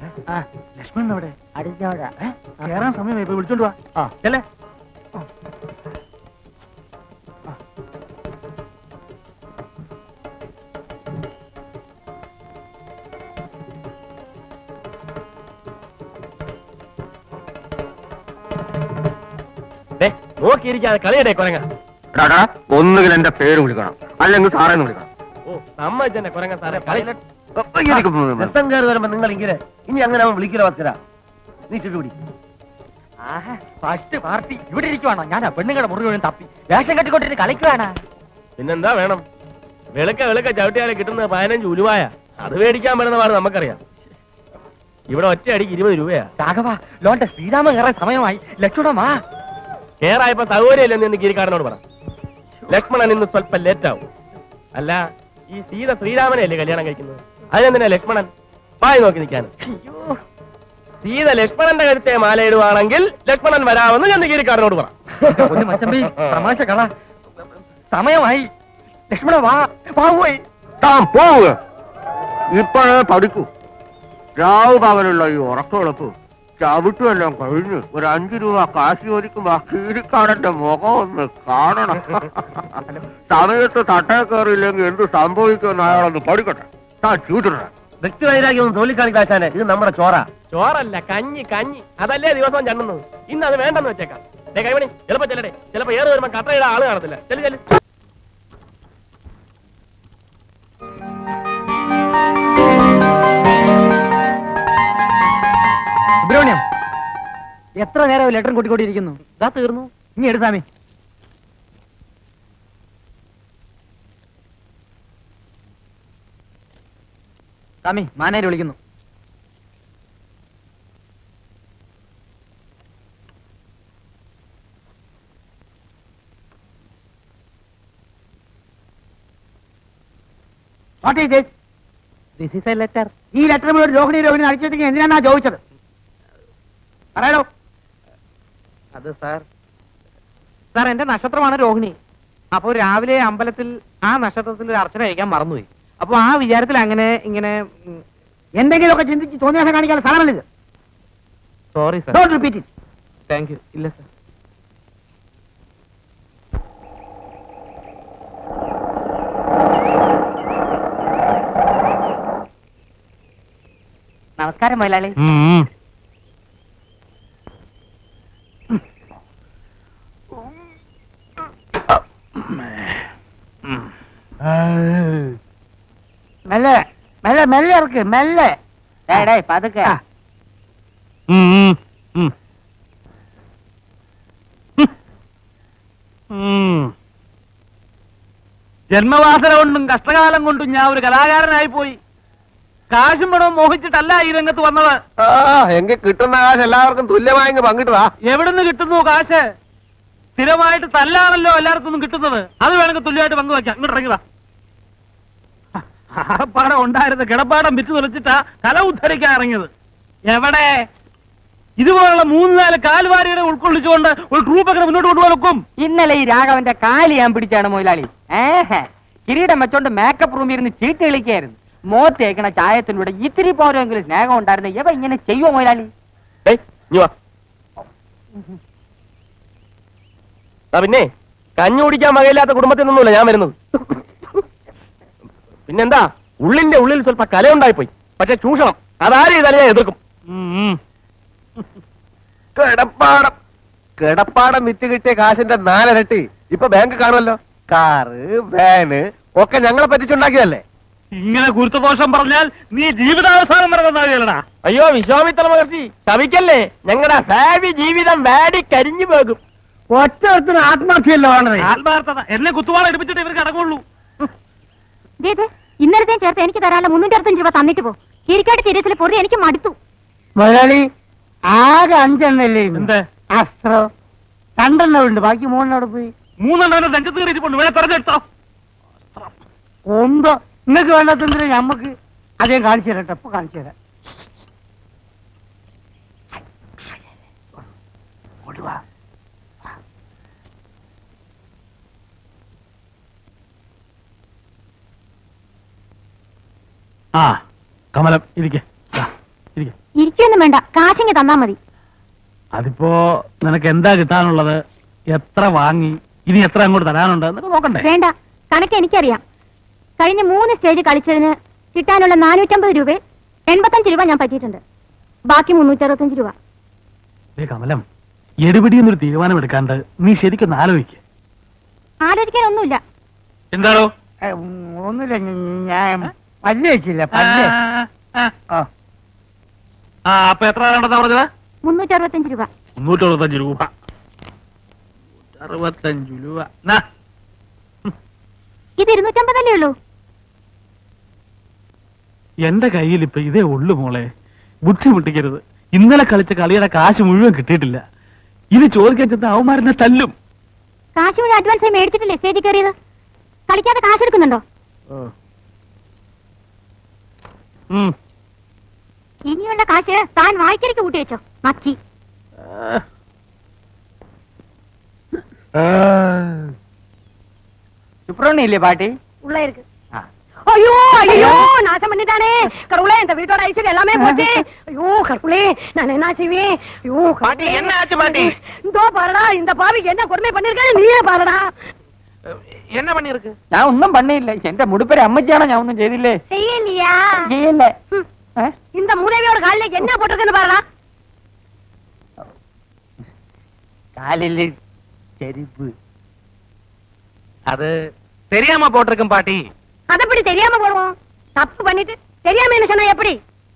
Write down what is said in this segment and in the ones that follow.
ലക്ഷ്മണൻ അവിടെ അടിഞ്ഞോടാ കേറാൻ സമയമായി ഇപ്പൊ വിളിച്ചോണ്ട് വാ ആ. ചെല്ലേ നോക്കിയിരിക്കാതെ കളിയുടെ കുരങ്ങ ഒന്നുകിൽ എന്റെ പേര് വിളിക്കണം അല്ലെങ്കിൽ സാറേന്ന് വിളിക്കണം ഓ സമ്മതിച്ചെന്നെ കുരങ്ങ സാറേ കളി രസം കയറി വരുമ്പോ നിങ്ങൾ ഇങ്ങനെ ഇനി അങ്ങനെ അവൻ വിളിക്കില്ല വസ്കര നീ ചുറ്റുപിടി ഫസ്റ്റ് പാർട്ടി ഇവിടെ ഇരിക്കുവാണോ ഞാൻ ആ പെണ്ണുങ്ങളുടെ മുറി മുഴുവൻ തപ്പി വേഷം കെട്ടിക്കൊണ്ടിട്ട് കളിക്കുവാണ് പിന്നെന്താ വേണം വെളുക്ക വെളുക്ക ചവിട്ടിയാലെ കിട്ടുന്നത് പതിനഞ്ച് ഉലുവായ അത് മേടിക്കാൻ പറ്റുന്ന പാട് നമുക്കറിയാം ഇവിടെ ഒറ്റ അടിക്ക് ഇരുപത് രൂപയാ രാഘവ ലോന്റെ ശ്രീരാമൻ കയറാൻ സമയമായി ലക്ഷ്മണ വാ കേറായപ്പോ സൗകര്യമില്ല എന്ന് ഗിരിക്കാരനോട് പറ ലക്ഷ്മണൻ ഇന്ന് സ്വല്പം ലേറ്റ് ആവും അല്ല ഈ സീത ശ്രീരാമനെ അല്ലേ കല്യാണം കഴിക്കുന്നത് അതിനെന്തിനാ ലക്ഷ്മണൻ പായി നോക്കി നിൽക്കാൻ സീത ലക്ഷ്മണന്റെ കരുത്തെ മാലയിടുവാണെങ്കിൽ ലക്ഷ്മണൻ വരാമെന്ന് ഞാൻ ഗിരിക്കാരനോട് പറ ഒന്ന് മച്ചമ്പി തമാശ കള സമയമായി ലക്ഷ്മണ വാ വാ പോയി താൻ പോവുക ഇപ്പോഴേ പഠിക്കൂ രാവ് പകലുള്ള ഈ ഉറക്കമുളപ്പ് ചവിട്ടുമെല്ലാം കഴിഞ്ഞ് ഒരു അഞ്ചു രൂപ കാശ് ചോദിക്കുമ്പോ ആ കീരിക്കാരന്റെ മുഖം ഒന്ന് കാണണം സമയത്ത് തട്ടേ കയറിയില്ലെങ്കിൽ എന്ത് സംഭവിക്കുമെന്ന് അയാളൊന്ന് പഠിക്കട്ടെ താൻ ചൂട്ടിട വ്യക്തിവൈരാഗ്യം ഒന്ന് തോലിക്കാണിക്കാശാനെ ഇത് നമ്മുടെ ചോറ ചോറല്ല കഞ്ഞി കഞ്ഞി അതല്ലേ ദിവസവും ചണ്ണുന്നത് ഇന്ന് അത് വേണ്ടെന്ന് വെച്ചേക്കാം ദേ കൈമണി ചിലപ്പോ ചെല്ലടേ ചിലപ്പോ ഏറ് വരുമ്പോ കട്ടയുടെ ആള് കാണത്തില്ല ചെല്ലു ചെല്ലു സുബ്രഹ്മണ്യം എത്ര നേരം ലെറ്റർ കൂട്ടിക്കൊണ്ടിരിക്കുന്നു ഇതാ തീർന്നു ഇനി എടുത്താമേ സ്വാമി മാനേര് വിളിക്കുന്നു what is this this is a letter ഈ ലെറ്റർ മുഴുവൻ രോഹിണി രോഹിണി അടിച്ചെടുത്തെങ്കിൽ എന്തിനാ ചോദിച്ചത് പറയണോ അത് സാർ സാർ എന്റെ നക്ഷത്രമാണ് രോഹിണി അപ്പോൾ രാവിലെ അമ്പലത്തിൽ ആ നക്ഷത്രത്തിൽ ഒരു അർച്ചന കഴിക്കാൻ മറന്നുപോയി അപ്പൊ ആ വിചാരത്തിൽ അങ്ങനെ ഇങ്ങനെ എന്തെങ്കിലുമൊക്കെ ചിന്തിച്ച് തോന്നിയാസം കാണിക്കാൻ സ്ഥലമല്ലിത് sorry sir don't repeat it thank you ഇല്ല സാർ നമസ്കാരം മൈലാളി മെല്ലെ മെല്ലെ മെല്ലെ ഇറക്ക് മെല്ലെ ഡേ പതുക്കെ ആ. ജന്മവാസന കൊണ്ടും കഷ്ടകാലം കൊണ്ടും ഞാൻ ഒരു കലാകാരനായി പോയി കാശും പണവും മോഹിച്ചിട്ടല്ല ഈ രംഗത്ത് വന്നത് എങ്കിൽ കിട്ടുന്ന കാശ് എല്ലാവർക്കും തുല്യമായി പങ്കിട്ടതാ എവിടുന്ന് കിട്ടുന്നു കാശ് സ്ഥിരമായിട്ട് തല്ലാണല്ലോ എല്ലായിടത്തും കിട്ടുന്നത് അത് വേണമെങ്കിൽ തുല്യമായിട്ട് പങ്കുവയ്ക്കാം ഇങ്ങോട്ട് ഇറങ്ങിതാ ആപ്പാടം ഉണ്ടായിരുന്ന കിടപ്പാടം വിറ്റ് തുലച്ചിട്ടാ കല ഉദ്ധരിക്കാൻ ഇറങ്ങിയത് എവിടെ ഇതുപോലുള്ള മൂന്ന് നാല് കാൽവാരികളെ ഉൾക്കൊള്ളിച്ചുകൊണ്ട് ഒരു ട്രൂപ്പൊക്കെ മുന്നോട്ട് കൊണ്ടുപോകാൻ ഒക്കും ഇന്നലെ ഈ രാഘവന്റെ കാല് ഞാൻ പിടിച്ചാണ് മൊയിലാളി ഏഹ് കിരീടം വെച്ചോണ്ട് മേക്കപ്പ് റൂമിൽ ഇരുന്ന് ചീട്ട് കളിക്കായിരുന്നു മോത്ത് തേക്കണ ചായത്തിലൂടെ ഇത്തിരി പോരെങ്കിലും സ്നേഹം ഉണ്ടായിരുന്നു ഇവ ഇങ്ങനെ ചെയ്യുമോ മൊയിലാളി ഏയ് ഇഞ്ഞി വാ ആ പിന്നെ കഞ്ഞി കുടിക്കാൻ വകയില്ലാത്ത കുടുംബത്തിൽ നിന്നുമില്ല ഞാൻ വരുന്നത് പിന്നെന്താ ഉള്ളിന്റെ ഉള്ളിൽ സ്വല്പ കലയുണ്ടായിപ്പോയി പക്ഷെ ചൂഷണം അതാരും ചെയ്താലും ഞാൻ എതിർക്കും കിടപ്പാടം കിടപ്പാടം വിറ്റ് കിട്ടിയ കാശിന്റെ നാലിരട്ടി ഇപ്പൊ ബാങ്ക് കാണുമല്ലോ കാറ് വാന് ഒക്കെ ഞങ്ങളെ പറ്റിച്ചുണ്ടാക്കിയതല്ലേ ഇങ്ങനെ ഗുരുത്വദോഷം പറഞ്ഞാൽ നീ ജീവിതാവസാനം വരെ നന്നാകില്ലടാ അയ്യോ വിശ്വാമിത്ര മഹർഷി ശവിക്കല്ലേ ഞങ്ങളുടെ ഭാവി ജീവിതം വാടി കരിഞ്ഞു പോകും ഒറ്റ ഒരുത്തിന് ആത്മഹത്യയല്ല വേണ്ടത് ആത്മാർത്ഥത എന്നെ കുത്തുവാള എടുപ്പിച്ചിട്ട് ഇവർക്ക് അടങ്ങുള്ളൂ ഇത് ഇന്നലത്തെ ചേർത്ത് എനിക്ക് തരാനുള്ള മുന്നൂറ്റി അറുപത്തഞ്ച് രൂപ തന്നിട്ട് പോ കീരിക്കാട് തീരത്തിലെ പൊറി എനിക്ക് മടുത്തു മുതലാളി ആകെ അഞ്ചെണ്ണല്ലേ ഇന്ന്. എന്ത് അസ്ത്രം രണ്ടെണ്ണം ഉണ്ട് ബാക്കി മൂന്നെണ്ണം പോയി മൂന്നെണ്ണം നെഞ്ചത്ത് കയറിയിട്ട് വേണേ തെരഞ്ഞെടുത്തോ ഒന്തോ നിങ്ങൾക്ക് വേണ്ടാത്തതിന് ഞമ്മക്ക് അതേ കാണിച്ചു തരാം ഇപ്പൊ കാണിച്ചു തരാം ഇങ്ങോട്ട് വാ. ആ കമലം ഇരിക്കെ ഇരിക്കെ ഇരിക്കൊന്നും വേണ്ട കാശിങ്ങ് തന്നാ മതി അതിപ്പോ നിനക്ക് എന്താ കിട്ടാനുള്ളത് എത്ര വാങ്ങി ഇനി എത്ര അങ്ങോട്ട് തരാനുണ്ട് എന്നൊക്കെ നോക്കണ്ടേ വേണ്ട കണക്ക് എനിക്കറിയാം കഴിഞ്ഞ മൂന്ന് സ്റ്റേജ് കളിച്ചതിന് കിട്ടാനുള്ള നാനൂറ്റമ്പത് രൂപ എൺപത്തഞ്ച് രൂപ ഞാൻ പറ്റിയിട്ടുണ്ട് ബാക്കി മുന്നൂറ്ററുപത്തഞ്ച് രൂപ ഏ കമലം എടുപിടിയെന്നൊരു തീരുമാനം എടുക്കാണ്ട് നീ ശരിക്കൊന്ന് ആലോചിക്ക് ആലോചിക്കാനൊന്നുമില്ല എന്താണോ ഒന്നുമില്ല ഞാൻ പല്ല് വെച്ചില്ല പല്ല് ആ ആ അപ്പൊ എത്ര വേണ്ടെന്നാ പറഞ്ഞത് മുന്നൂറ്ററുപത്തഞ്ച് രൂപ മുന്നൂറ്റി അറുപത്തഞ്ച് രൂപ അറുപത്തഞ്ച് രൂപ നാ, ഇത് ഇരുന്നൂറ്റമ്പതല്ലേ ഉള്ളൂ എന്റെ കയ്യിൽ ഇപ്പൊ ഇതേ ഉള്ളു മോളെ ബുദ്ധിമുട്ടിക്കരുത് ഇന്നലെ കളിച്ച കളിയുടെ കാശ് മുഴുവൻ കിട്ടിയിട്ടില്ല ഇത് ചോദിക്കാൻ ചെന്ന അവന്മാരെന്നെ തല്ലും കാശ് മുഴുവൻ അഡ്വാൻസ് ആയി മേടിച്ചിട്ടില്ലേ സ്റ്റേജിൽ കയറിയത് കളിക്കാതെ കാശ് എടുക്കുന്നുണ്ടോ ഉം. ഇനിയുള്ള കാശ് താൻ വായിക്കരിക്ക് കൂട്ടി വെച്ചോ മക്കി சுப்பிரமணியம் இல்லையா பாட்டி உள்ள இருக்கு ஐயோ ஐயோ நாசம் பண்ணிட்டானே கடவுளே இந்த வீட்டோட ஐஸ்வர்யம் எல்லாமே போச்சு ஐயோ கடவுளே நான் என்ன செய்வேன் ஐயோ பாட்டி, என்ன ஆச்சு பாட்டி? இதோ பாருடா இந்த பாவிக்கு என்ன கொடுமை பண்ணிருக்காரு நீயே பாருடா என்ன பண்ணிருக்கு ഞാൻ ഒന്നും പണിയില്ല എന്റെ മുടിപ്പര അമ്മച്ചിയാണോ ഞാൻ ഒന്നും ചെയ്തില്ലേ செய்யலையா ചെയ്യല്ലേ ம். இந்த மூதேவியோட காலில என்ன போட்டிருக்குன்னு பாருடா കാലില് ചെരുപ്പ് அது தெரியாம போட்டிருக்கும் பாட்டி அது எப்படி தெரியாம போடுவோம் தப்பு பண்ணிட்டு தெரியாம என்ன சொன்னா எப்படி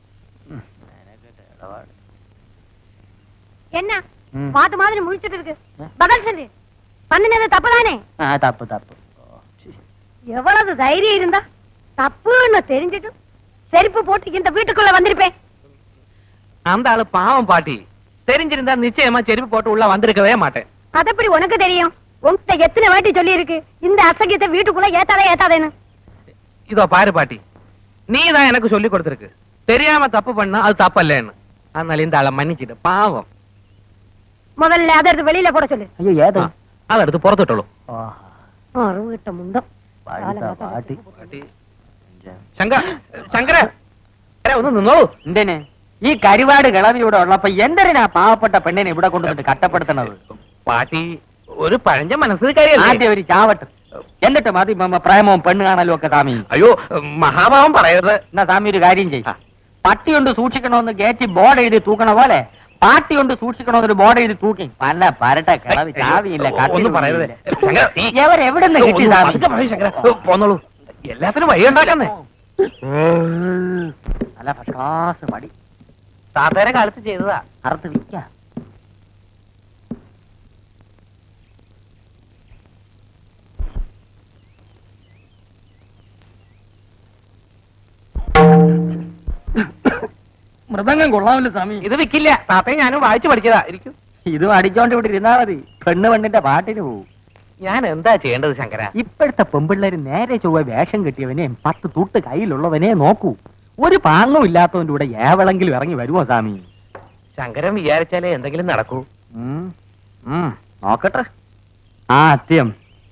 என்ன ம். மாத்து மாதிரி முழிச்சிட்டு இருக்கு பதில் சொல்லு பண்ணினது தப்புதானே ആ തപ്പ് തപ്പ് எவ்வளவு தைரியம் இருந்தா தப்புன்னு தெரிஞ்சிட்டு செருப்பு போட்டு இந்த வீட்டுக்குள்ள வந்திருப்பேன் அந்த ஆளு பாவம் பாட்டி தெரிஞ்சிருந்தா நிச்சயமா செருப்பு போட்டு உள்ள வந்திருக்கவே மாட்டேன் அது எப்படி உனக்கு தெரியும் உன்கிட்ட எத்தனை வாட்டி சொல்லி இருக்கு இந்த அசகியத்தை வீட்டுக்குள்ள ஏத்தாதே ஏத்தாதேன்னு இதோ பாரு பாட்டி நீ தான் எனக்கு சொல்லி கொடுத்திருக்கு தெரியாம தப்பு பண்ணா அது தப்பல்லேன்னு அதனால இந்த ஆளை மன்னிச்சிடு பாவம் முதல்ல அதை எடுத்து வெளியில போட சொல்லு അയ്യോ ഏതോ அதை எடுத்து புறத்துட்டோளൂ அருவிட்ட முண்டம் പാട്ടി பாட்டி ശങ്കര ശങ്കര ഒന്ന് നിന്നോളൂ എന്തിന് ഈ കരിവാട് കിളവി ഇവിടെ ഉള്ളപ്പോ എന്തിനാ പാവപ്പെട്ട പെണ്ണിനെ ഇവിടെ കൊണ്ടുവന്നിട്ട് കട്ടപ്പെടുത്തണത് പാട്ടി ഒരു പഴഞ്ച മനസ്സിൽ കാര്യല്ലേ ആദ്യം ഒരു ചാവട്ട് എന്നിട്ട് മതി മമ്മ പ്രേമവും പെണ്ണ് കാണലും ഒക്കെ സ്വാമി അയ്യോ മഹാഭാവം പറയരുത് എന്നാ സ്വാമി ഒരു കാര്യം ചെയ്യ പട്ടി കൊണ്ട് സൂക്ഷിക്കണമെന്ന് ഗേറ്റ് ബോർഡ് എഴുതി തൂക്കണ പോലെ പാട്ടി കൊണ്ട് സൂക്ഷിക്കണമെന്നൊരു ബോർഡ് എഴുതി തൂക്കി പല പരട്ട കിളവി ചാവിയില്ല ഒന്നും പറയരുത് ശങ്കര ഈ- എവരെവിടുന്ന് കിട്ടി ഒന്ന് സ്വാമി? പതുക്കെ പറയൂ ശങ്കര. പോന്നോളൂ എല്ലാത്തിനും വഴി ഉണ്ടാക്കുന്നേ നല്ല ഫസ്റ്റ് ക്ലാസ് പടി താത്തേരെ കാലത്ത് ചെയ്തതാ അറുത്ത് വിൽക്കാം മൃദംഗം കൊള്ളാമല്ലോ സ്വാമി ഇത് വിക്കില്ല താത്തയെ ഞാനും വായിച്ചു പഠിച്ചതാ ഇരിക്കും ഇതും അടിച്ചോണ്ട് ഇവിടെ ഇരുന്നാ മതി പെണ്ണ് പെണ്ണിന്റെ പാട്ടിന് പോവും ഞാൻ എന്താ ചെയ്യേണ്ടത് ശങ്കര ഇപ്പോഴത്തെ പെമ്പിള്ളേര് നേരെ ചൊവ്വ വേഷം കെട്ടിയവനെ പത്ത് തൂട്ട് കയ്യിലുള്ളവനെ നോക്കൂ ഒരു പാങ്ങും ഇല്ലാത്തവന്റെ കൂടെ ഏവളെങ്കിലും ഇറങ്ങി വരുമോ സ്വാമി ശങ്കരൻ വിചാരിച്ചാലേ എന്തെങ്കിലും നടക്കൂ ഉം. ഉം. നോക്കട്ടെ ആദ്യം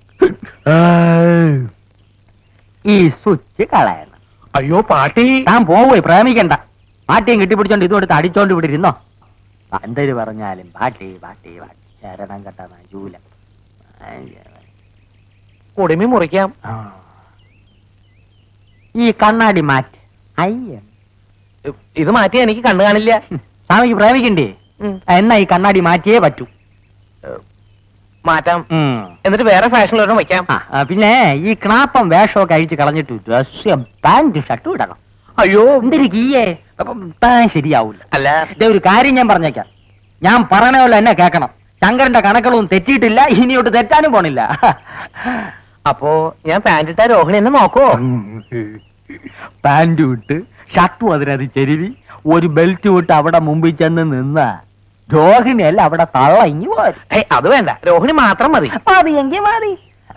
ഈ സ്വിച്ച് കളയണം അയ്യോ പാട്ടി താൻ പോവേ പ്രേമിക്കണ്ട പാട്ടിയും കെട്ടിപ്പിടിച്ചോണ്ട് ഇതും എടുത്ത് അടിച്ചോണ്ട് ഇവിടെ ഇരുന്നോ എന്തൊരു പറഞ്ഞാലും പാട്ടി പാട്ടി പാട്ടി ശരണം കെട്ട ജൂല കുടുമി മുറിക്കാം ഈ കണ്ണാടി മാറ്റ് അയ്യ ഇത് മാറ്റി എനിക്ക് കണ്ണു കാണില്ല സ്വാമിക്ക് പ്രേമിക്കണ്ടേ ഉം. എന്നാ ഈ കണ്ണാടി മാറ്റിയേ പറ്റൂ മാറ്റാം ഉം. എന്നിട്ട് വേറെ ഫാഷനിലൊരെണ്ണം വയ്ക്കാം ആ, ആ, പിന്നെ ഈ ക്ലാപ്പം വേഷമൊക്കെ അഴിച്ച് കളഞ്ഞിട്ട് ഡ്രസ് പാന്റ് ഷർട്ടും ഇടണം അയ്യോ എന്തൊരു കീയേ അപ്പം താൻ ശരിയാവൂല അല്ല ഇതേ ഒരു കാര്യം ഞാൻ പറഞ്ഞേക്കാം ഞാൻ പറയണ പോലെ എന്നെ കേൾക്കണം ശങ്കരന്റെ കണക്കുകളൊന്നും തെറ്റിയിട്ടില്ല ഇനിയോട്ട് തെറ്റാനും പോണില്ല അപ്പോ ഞാൻ പാന്റ് ഇട്ട രോഹിണി എന്നെ നോക്കോ പാന്റ് വിട്ട് ഷർട്ടും അതിനത് ചെരുവി ഒരു ബെൽറ്റ് വിട്ട് അവിടെ മുമ്പിൽ ചെന്ന് നിന്ന രോഹിണിയല്ല അവിടെ തള്ള ഇങ്ങി പോരും ഏയ് അത് വേണ്ട രോഹിണി മാത്രം മതി മതി എങ്കിൽ മതി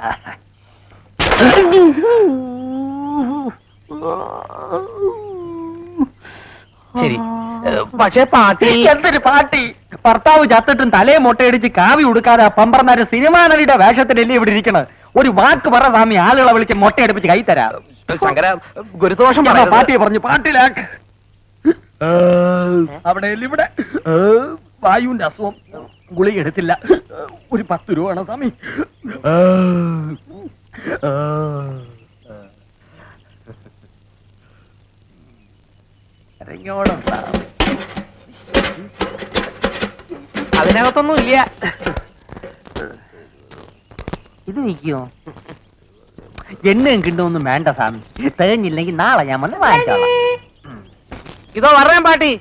ശരി ഏ, പക്ഷേ പാട്ടി എന്തൊരു പാട്ടി ഭർത്താവ് ചത്തിട്ടും തലയെ മുട്ടയടിച്ച് കാവി ഉടുക്കാതെ ആ പമ്പർന്നാര് സിനിമാ നടിയുടെ വേഷത്തിലല്ലേ ഇവിടെ ഇരിക്കണത് ഒരു വാക്ക് പറ സ്വാമി ആളുകളെ വിളിച്ച് മുട്ടയടിപ്പിച്ച് കൈ തരാം ശങ്കര ഗുരുദോഷം ഞാൻ ആ പറയരുത്. പാട്ടിയെ പറഞ്ഞു പാട്ടിലാക്ക് അവിടെ ഇവിടെ ഏ, വായുവിന്റെ അസുഖം ഗുളിക എടുത്തില്ല ഒരു പത്ത് രൂപ വേണം സ്വാമി ഏ, ഏ. ഇറങ്ങിയോടാ സ്വാമി. അതിനകത്തൊന്നും ഇല്ല ഇത് നിൽക്കുമോ എണ്ണയും കിട്ടുമൊന്നും വേണ്ട സ്വാമി തികഞ്ഞില്ലെങ്കിൽ നാളെ ഞാൻ വന്ന് വാങ്ങിച്ചോളാം ഇതോ പറയാൻ പാട്ടി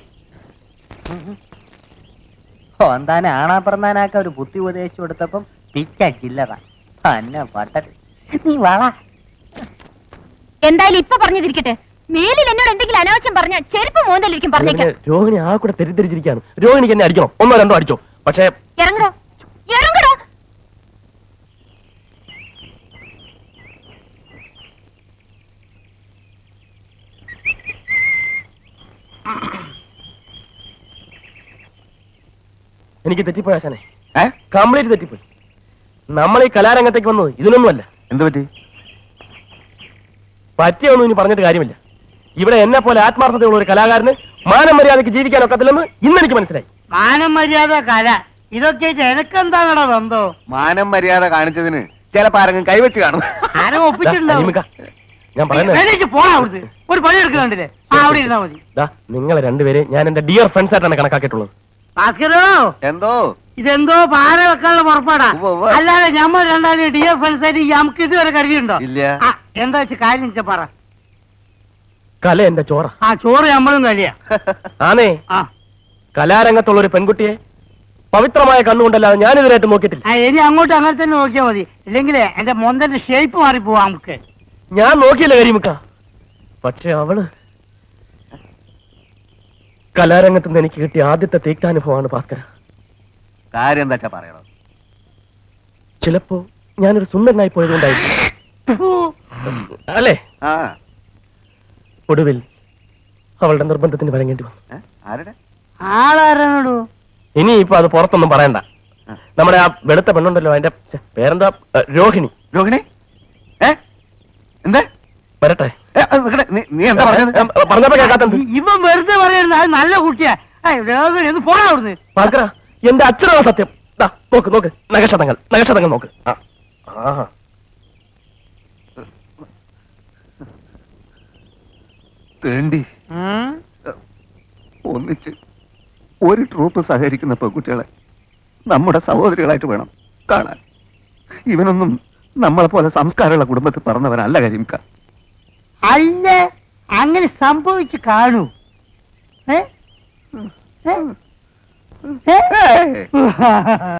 ഓ എന്താനെ ആണാ പറന്നാനാക്ക ഒരു ബുദ്ധി ഉപദേശിച്ചു കൊടുത്തപ്പം പിച്ച ചില്ലറ അന്ന പട്ടത് നീ വള എന്തായാലും ഇപ്പൊ പറഞ്ഞതിരിക്കട്ടെ മേലിൽ എന്നോട് എന്തെങ്കിലും അനാവശ്യം പറഞ്ഞ ചെരുപ്പ് മോന്തലിരിക്കും പറഞ്ഞേക്കാം രോഹിണി ആ കൂടെ തെറ്റിദ്ധരിച്ചിരിക്കുകയാണ് രോഹിണിക്ക് എന്നെ അടിക്കണം ഒന്നോ രണ്ടോ അടിച്ചോ പക്ഷേ ഇറങ്ങടോ ഇറങ്ങടോ എനിക്ക് തെറ്റിപ്പോയി ആശാനെ കംപ്ലീറ്റ് തെറ്റിപ്പോയി നമ്മൾ ഈ കലാരംഗത്തേക്ക് വന്നത് ഇതിനൊന്നുമല്ല എന്ത് പറ്റി പറ്റിയൊന്നും ഇനി പറഞ്ഞിട്ട് കാര്യമില്ല ഇവിടെ എന്നെ പോലെ ആത്മാർത്ഥതയുള്ള ഒരു കലാകാരന് മാനം മര്യാദയ്ക്ക് ജീവിക്കാൻ ഒക്കത്തില്ലെന്ന് ഇന്ന് എനിക്ക് മനസ്സിലായി മാനം മര്യാദ കല ഇതൊക്കെ എനക്കെന്താണോ ബന്ധോ മാനം മര്യാദ കാണിച്ചതിന് ചിലപ്പോ ആരെങ്കിലും കൈവച്ച് കാണും ആരും ദാ, ഒപ്പിച്ചിട്ടുണ്ടാവും അനീമിക്ക, ഞാൻ പറയുന്നത് വേലയ്ക്ക് പോണ അവിടുന്ന് ഒരു പണി എടുക്കുന്നുണ്ടല്ലേ ആ അവിടെ ഇരുന്നാ മതി ദാ നിങ്ങളെ രണ്ടുപേരെ ഞാൻ എന്റെ ഡിയർ ഫ്രണ്ട്സ് ആയിട്ടാണ് കണക്കാക്കിയിട്ടുള്ളത് ഭാസ്കരോ എന്തോ ഇതെന്തോ പാര വെക്കാനുള്ള പുറപ്പാടാ ഉവ്വ് ഉവ്വ്. അല്ലാതെ ഞമ്മ രണ്ടാളും ഡി എഫ് ആയിട്ട് നമുക്ക് ഇതുവരെ കരുതിയുണ്ടോ ഇല്ല ആ, എന്താ വെച്ച് കാര്യം വെച്ചാ പറ കല എന്റെ ചോറ ആ ചോറ് നമ്മളും കഴിയാ ആനേ ആ കലാരംഗത്തുള്ള ഒരു പെൺകുട്ടിയെ പവിത്രമായ കണ്ണുകൊണ്ടല്ലാതെ ഞാനിതിനായിട്ട് നോക്കിയിട്ടില്ല ആ, ഇനി അങ്ങോട്ട് അങ്ങനെ തന്നെ നോക്കിയാ മതി ഇല്ലെങ്കിലേ എന്റെ മൊന്തന്റെ ഷേപ്പ് മാറിപ്പോവാ നമുക്ക് ഞാൻ നോക്കിയില്ല കരിമുക്ക പക്ഷെ അവള് കലാരംഗത്ത് നിന്ന് എനിക്ക് കിട്ടിയ ആദ്യത്തെ തീക്താനുഭവമാണ് ഭാസ്കര കാര്യം എന്താ വെച്ചാ പറയണം ചിലപ്പോ ഞാനൊരു സുന്ദരനായി പോയതുകൊണ്ടായിരിക്കും ഫു. അല്ലേ ആ ഒടുവിൽ അവളുടെ നിർബന്ധത്തിന് വരങ്ങേണ്ടി വന്നു ഏ? ആരുടെ ആളാരാണോടു ഇനി ഇപ്പൊ അത് പുറത്തൊന്നും പറയണ്ട നമ്മുടെ ആ വെളുത്ത പെണ്ണുണ്ടല്ലോ അതിന്റെ ഛെ, പേരെന്താ ഏ, രോഹിണി രോഹിണി ഏ എന്താ വരട്ടെ ഏ, അത് നിക്കടെ. നീ- നീ എന്താ പറഞ്ഞത് ഏ, പറഞ്ഞപ്പോ കേൾക്കാത്തത് ഇ- ഇവൻ വെറുതെ പറയുന്നത് അത് നല്ല കുട്ടിയാ ഏയ്, രോഹിണി, ഒന്ന് പോടാ അവിടുന്ന് ഭാസ്കര എന്റെ അച്ഛനാണ് സത്യം ദാ, നോക്ക് നോക്ക് നഗക്ഷതങ്ങൾ നഗക്ഷതങ്ങൾ നോക്ക് ആ ആ വേണ്ടി ഒന്നിച്ച് ഒരു ട്രൂപ്പ് സഹകരിക്കുന്ന പെൺകുട്ടികളെ നമ്മുടെ സഹോദരികളായിട്ട് വേണം കാണാൻ ഇവനൊന്നും നമ്മളെ പോലെ സംസ്കാരമുള്ള കുടുംബത്തിൽ പറഞ്ഞവനല്ല കരിമിക്ക അല്ല അങ്ങനെ സംഭവിച്ചു കാണൂ ഏ? ഏ? ഏ? ഏയ്.